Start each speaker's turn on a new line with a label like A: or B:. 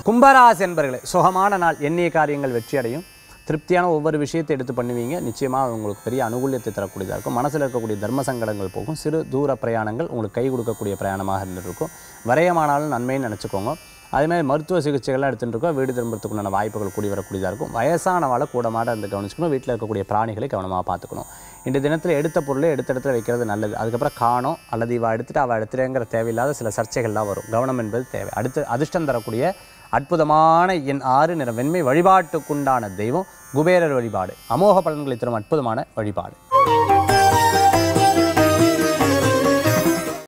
A: கும்பராசி என்பர்களே சுகமான நாள் எண்ணிய காரியங்கள் வெற்றி அடையும் திருப்தியான ஒவ்வொரு விஷயத்தை எடுத்து பண்ணுவீங்க நிச்சயமாக உங்களுக்கு பெரிய அனுகூலியத்தை தரக்கூடியதாக இருக்கும் மனசில் இருக்கக்கூடிய தர்ம சங்கடங்கள் போகும் சிறு தூர பிரயாணங்கள் உங்களுக்கு கை கொடுக்கக்கூடிய பிரயாணமாக இருந்துருக்கும் விரயமானாலும் நன்மைன்னு நினச்சிக்கோங்க அதே மாதிரி மருத்துவ சிகிச்சைகள்லாம் எடுத்துகிட்டு இருக்கோம் வீடு திரும்புறதுக்குண்டான வாய்ப்புகள் கூடி வரக்கூடியதாக இருக்கும் வயசானவாளை கூடமாட இருந்து கவனிச்சுக்கணும் வீட்டில் இருக்கக்கூடிய பிராணிகளை கவனமாக பார்த்துக்கணும் இந்த தினத்தில் எடுத்த பொருளை எடுத்த இடத்துல வைக்கிறது நல்லது அதுக்கப்புறம் காணோம் அல்லது இவள் எடுத்துட்டு அவள் எடுத்துட்டேங்கிற தேவையில்லாத சில சர்ச்சைகள்லாம் வரும் கவனம் என்பது தேவை அடுத்து அதிர்ஷ்டம் தரக்கூடிய அற்புதமான என் ஆறு நிற வெண்மை வழிபாட்டுக்குண்டான தெய்வம் குபேரர் வழிபாடு அமோக பலன்களை தரும் அற்புதமான வழிபாடு